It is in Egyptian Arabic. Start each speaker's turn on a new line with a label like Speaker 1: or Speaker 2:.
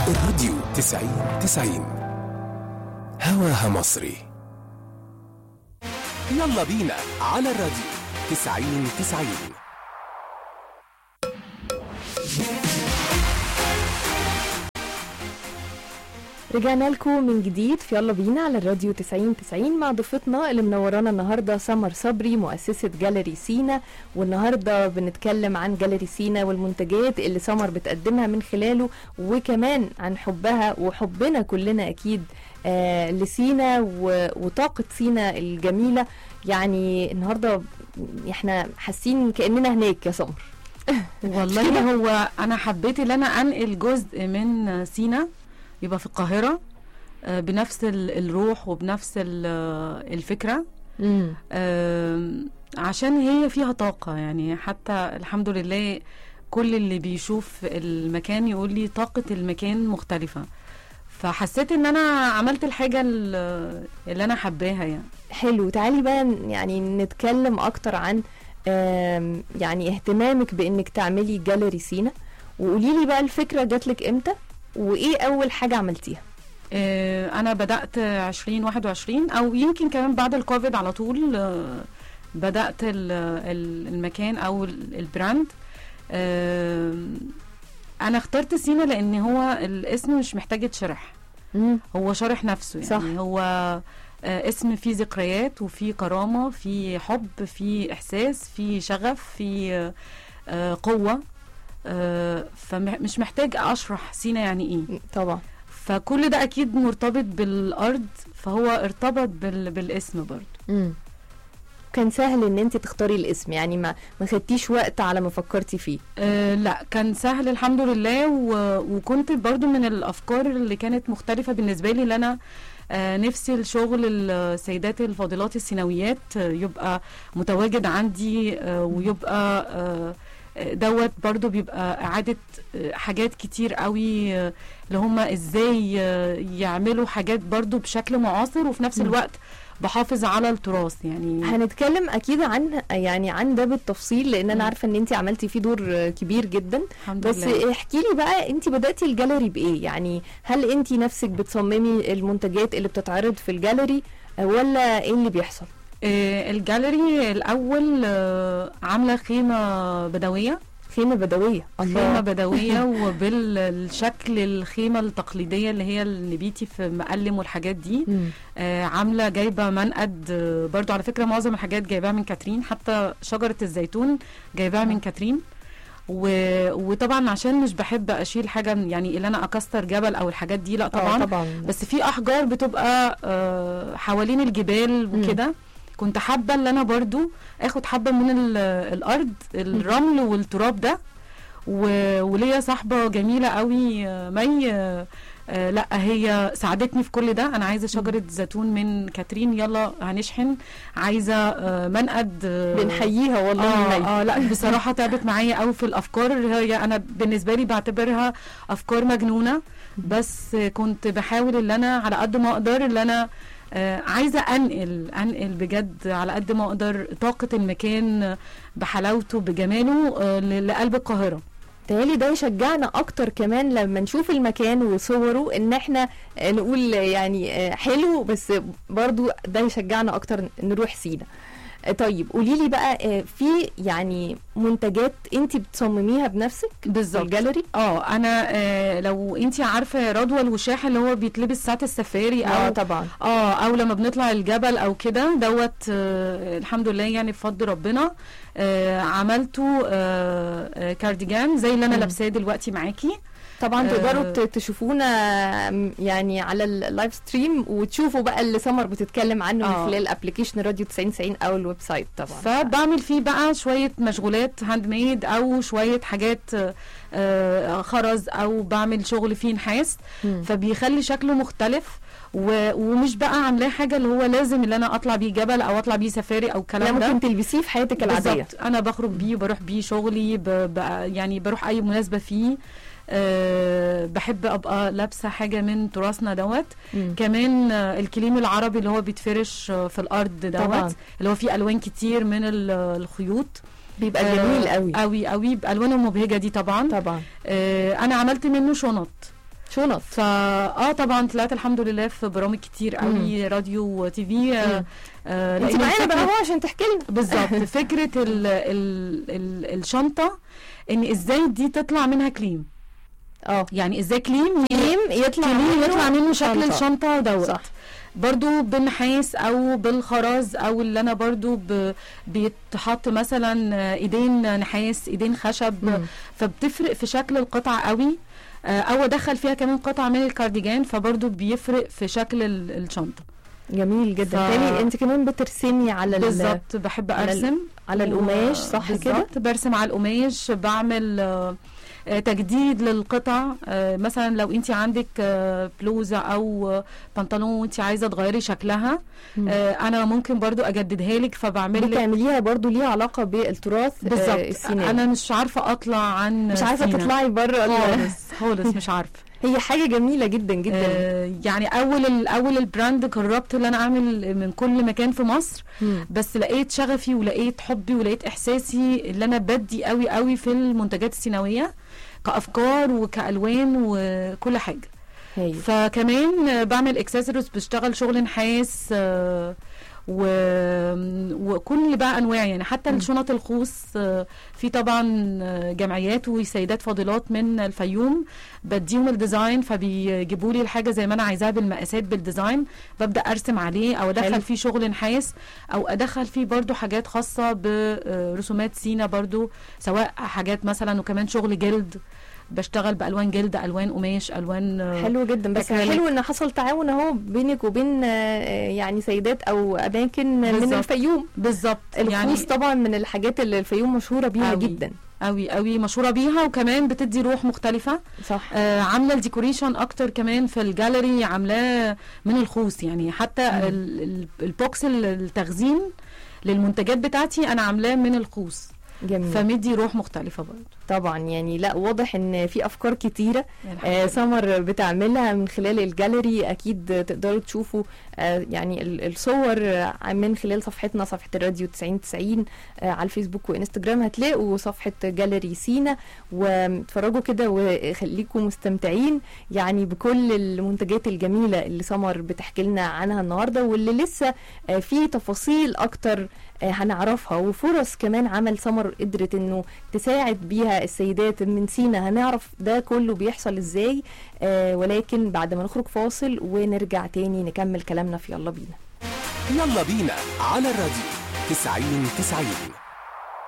Speaker 1: الراديو تسعين تسعين هواها مصري يلا بينا على الراديو تسعين تسعين
Speaker 2: رجعنا لكم من جديد في يلا بينا على الراديو 90 90 مع ضيفتنا اللي منورانا النهارده سمر صبري مؤسسه جاليري سينا والنهارده بنتكلم عن جاليري سينا والمنتجات اللي سمر بتقدمها من خلاله وكمان عن حبها وحبنا كلنا اكيد آه لسينا و- وطاقه سينا الجميله يعني النهارده احنا حاسين كاننا هناك يا سمر
Speaker 3: والله هو انا حبيت ان انا انقل جزء من سينا يبقى في القاهره آه، بنفس ال- الروح وبنفس ال- الفكره
Speaker 2: امم
Speaker 3: آم، عشان هي فيها طاقه يعني حتى الحمد لله كل اللي بيشوف المكان يقول لي طاقه المكان مختلفه فحسيت ان انا عملت الحاجه ال- اللي انا حباها يعني
Speaker 2: حلو تعالي بقى ن- يعني نتكلم اكتر عن آم، يعني اهتمامك بانك تعملي جاليري سينا وقولي لي بقى الفكره جات لك امتى وايه اول حاجه عملتيها
Speaker 3: آه، انا بدات 2021 او يمكن كمان بعد الكوفيد على طول آه، بدات ال- ال- المكان او ال- البراند آه، انا اخترت سينا لان هو الاسم مش محتاج يتشرح هو شارح نفسه يعني
Speaker 2: صح.
Speaker 3: هو آه، اسم فيه ذكريات وفيه كرامه فيه حب فيه احساس فيه شغف فيه آه، آه، قوه آه، فمش محتاج اشرح سينا يعني ايه
Speaker 2: طبعا
Speaker 3: فكل ده اكيد مرتبط بالارض فهو ارتبط بال... بالاسم برضه
Speaker 2: امم كان سهل ان انت تختاري الاسم يعني ما ما خدتيش وقت على ما فكرتي فيه
Speaker 3: أه لا كان سهل الحمد لله و... وكنت برضو من الافكار اللي كانت مختلفه بالنسبه لي اللي انا آه نفسي الشغل السيدات الفاضلات الثانويات آه، يبقى متواجد عندي آه ويبقى آه آه، دوت برضو بيبقى إعادة آه، حاجات كتير قوي آه، اللي هم إزاي آه، يعملوا حاجات برضو بشكل معاصر وفي نفس
Speaker 2: مم.
Speaker 3: الوقت بحافظ على التراث يعني
Speaker 2: هنتكلم اكيد عن يعني عن ده بالتفصيل لان انا
Speaker 3: مم.
Speaker 2: عارفه ان انت عملتي فيه دور آه، كبير جدا
Speaker 3: الحمد
Speaker 2: بس
Speaker 3: لله
Speaker 2: احكي لي بقى انت بداتي الجاليري بايه يعني هل انت نفسك بتصممي المنتجات اللي بتتعرض في الجاليري آه، ولا ايه اللي بيحصل
Speaker 3: آه، الجاليري الأول آه، عاملة خيمة بدوية
Speaker 2: خيمه بدويه
Speaker 3: خيمة بدوية وبالشكل الخيمة التقليدية اللي هي النبيتي في مقلم والحاجات دي
Speaker 2: مم.
Speaker 3: آه، عاملة جايبة منقد آه، برضو على فكرة معظم الحاجات جايباها من كاترين حتى شجرة الزيتون جايباها من كاترين و... وطبعا عشان مش بحب اشيل حاجه يعني اللي انا اكسر جبل او الحاجات دي لا
Speaker 2: آه،
Speaker 3: طبعا
Speaker 2: طبعا
Speaker 3: بس في احجار بتبقى آه، حوالين الجبال
Speaker 2: مم.
Speaker 3: وكده كنت حابه ان انا برضو اخد حبه من ال- الارض الرمل والتراب ده و- وليا صاحبه جميله قوي آه، مي آه، آه، لا هي ساعدتني في كل ده انا عايزه شجره زيتون من كاترين يلا هنشحن عايزه آه، منقد آه،
Speaker 2: بنحييها والله مي.
Speaker 3: اه اه لا بصراحه تعبت معايا قوي في الافكار هي انا بالنسبه لي بعتبرها افكار مجنونه بس كنت بحاول ان انا على قد ما اقدر ان انا آه عايزه انقل انقل بجد على قد ما اقدر طاقه المكان بحلاوته بجماله آه ل- لقلب القاهره
Speaker 2: تهيألي ده يشجعنا اكتر كمان لما نشوف المكان وصوره ان احنا آه، نقول آه، يعني آه، حلو بس برضو ده يشجعنا اكتر نروح سينا آه، طيب قولي لي بقى آه، في يعني منتجات انت بتصمميها بنفسك في
Speaker 3: بالظبط
Speaker 2: الجاليري
Speaker 3: اه انا آه لو انت عارفه رضوى الوشاح اللي هو بيتلبس ساعه السفاري
Speaker 2: اه
Speaker 3: او
Speaker 2: طبعا
Speaker 3: اه او لما بنطلع الجبل او كده دوت آه الحمد لله يعني بفضل ربنا آه عملته آه آه كارديجان زي اللي انا
Speaker 2: مم.
Speaker 3: لابساه دلوقتي معاكي
Speaker 2: طبعا
Speaker 3: آه.
Speaker 2: تقدروا ت- تشوفونا م، يعني على اللايف ستريم وتشوفوا بقى اللي سمر بتتكلم عنه من
Speaker 3: آه.
Speaker 2: خلال ابلكيشن راديو 9090 او الويب سايت طبعا
Speaker 3: فبعمل فيه بقى شويه مشغولات هاند ميد او شويه حاجات آه، آه خرز او بعمل شغل فيه نحاس
Speaker 2: مم.
Speaker 3: فبيخلي شكله مختلف و- ومش بقى عاملاه حاجه اللي هو لازم اللي انا اطلع بيه جبل او اطلع بيه سفاري او
Speaker 2: لا
Speaker 3: الكلام ده
Speaker 2: ممكن تلبسيه في حياتك العاديه
Speaker 3: بالظبط انا بخرج بيه وبروح بيه شغلي ب... ب... يعني بروح اي مناسبه فيه أه بحب ابقى لابسه حاجه من تراثنا دوت
Speaker 2: مم.
Speaker 3: كمان آه، الكليم العربي اللي هو بيتفرش آه، في الارض
Speaker 2: طبعاً.
Speaker 3: دوت اللي هو فيه الوان كتير من ال- الخيوط
Speaker 2: بيبقى جميل قوي
Speaker 3: قوي قوي بالوانه المبهجه دي طبعا
Speaker 2: طبعا
Speaker 3: آه انا عملت منه شنط
Speaker 2: شنط
Speaker 3: فا اه طبعا طلعت الحمد لله في برامج كتير قوي راديو وتي في آه
Speaker 2: مم.
Speaker 3: آه
Speaker 2: انت
Speaker 3: لأن
Speaker 2: معانا
Speaker 3: الفكرة-
Speaker 2: بقى هو عشان تحكي لنا
Speaker 3: بالظبط فكره ال ال ال الشنطه ان ازاي دي تطلع منها كليم
Speaker 2: اه
Speaker 3: يعني ازاي كليم
Speaker 2: كليم يطلع
Speaker 3: كليم يطلع منه شكل
Speaker 2: شنطة.
Speaker 3: الشنطه دوت
Speaker 2: صح
Speaker 3: برضو بالنحاس او بالخرز او اللي انا برضو ب... بيتحط مثلا ايدين نحاس ايدين خشب
Speaker 2: مم.
Speaker 3: فبتفرق في شكل القطعه قوي آه، او ادخل فيها كمان قطعه من الكارديجان فبرضو بيفرق في شكل ال- الشنطه
Speaker 2: جميل جدا
Speaker 3: ف-
Speaker 2: تاني انت كمان بترسمي على ال-
Speaker 3: بالظبط بحب
Speaker 2: على ال-
Speaker 3: ارسم
Speaker 2: على القماش صح كده
Speaker 3: بالظبط برسم على القماش بعمل آه، آه، تجديد للقطع آه، مثلا لو انت عندك آه، بلوزه او آه، بنطلون وانت عايزه تغيري شكلها
Speaker 2: مم.
Speaker 3: آه، انا ممكن برضو اجددها لك فبعمل لك
Speaker 2: بتعمليها برضو ليها علاقه بالتراث آه،
Speaker 3: بالظبط
Speaker 2: السيناوي
Speaker 3: انا مش عارفه اطلع عن
Speaker 2: مش عايزه
Speaker 3: سينا.
Speaker 2: تطلعي بره ال-
Speaker 3: خالص خالص مش عارفه
Speaker 2: هي حاجه جميله جدا جدا
Speaker 3: آه، يعني اول ال- اول البراند جربت ان انا اعمل من كل مكان في مصر
Speaker 2: مم.
Speaker 3: بس لقيت شغفي ولقيت حبي ولقيت احساسي اللي انا بدي قوي قوي في المنتجات السيناويه كافكار وكالوان وكل حاجه
Speaker 2: هي
Speaker 3: فكمان آه، بعمل اكسسوارز بشتغل شغل نحاس آه، و... وكل بقى انواع يعني حتى
Speaker 2: مم.
Speaker 3: الشنط الخوص آه، في طبعا آه، جمعيات وسيدات فاضلات من الفيوم بديهم الديزاين فبيجيبوا لي الحاجه زي ما انا عايزاها بالمقاسات بالديزاين ببدا ارسم عليه او
Speaker 2: حلو.
Speaker 3: ادخل فيه شغل نحاس او ادخل فيه برضو حاجات خاصه برسومات سينا برضو سواء حاجات مثلا وكمان شغل جلد بشتغل بالوان جلد الوان قماش الوان آه،
Speaker 2: حلو جدا بس
Speaker 3: أكريليك.
Speaker 2: حلو ان حصل تعاون اهو بينك وبين آه، يعني سيدات او اماكن من
Speaker 3: بالظبط.
Speaker 2: الفيوم
Speaker 3: بالظبط
Speaker 2: الخوص
Speaker 3: يعني
Speaker 2: طبعا من الحاجات اللي الفيوم مشهوره بيها
Speaker 3: أوي.
Speaker 2: جدا
Speaker 3: قوي قوي مشهوره بيها وكمان بتدي روح مختلفه
Speaker 2: صح
Speaker 3: آه عامله الديكوريشن اكتر كمان في الجاليري عاملاه من الخوص يعني حتى
Speaker 2: مم.
Speaker 3: ال- ال- البوكس ال- التخزين للمنتجات بتاعتي انا عاملاه من الخوص
Speaker 2: جميل
Speaker 3: فمدي روح مختلفه برضه
Speaker 2: طبعا يعني لا واضح ان في افكار كتيره
Speaker 3: يعني
Speaker 2: آه سمر بتعملها من خلال الجاليري اكيد تقدروا تشوفوا آه يعني ال- الصور آه، من خلال صفحتنا صفحه الراديو 9090 آه على الفيسبوك وانستجرام هتلاقوا صفحه جاليري سينا واتفرجوا كده وخليكم مستمتعين يعني بكل المنتجات الجميله اللي سمر بتحكي لنا عنها النهارده واللي لسه آه في تفاصيل اكتر آه هنعرفها وفرص كمان عمل سمر قدرت انه تساعد بيها السيدات من سينا هنعرف ده كله بيحصل ازاي آه ولكن بعد ما نخرج فاصل ونرجع تاني نكمل كلامنا في يلا بينا
Speaker 1: يلا بينا على الراديو 90 90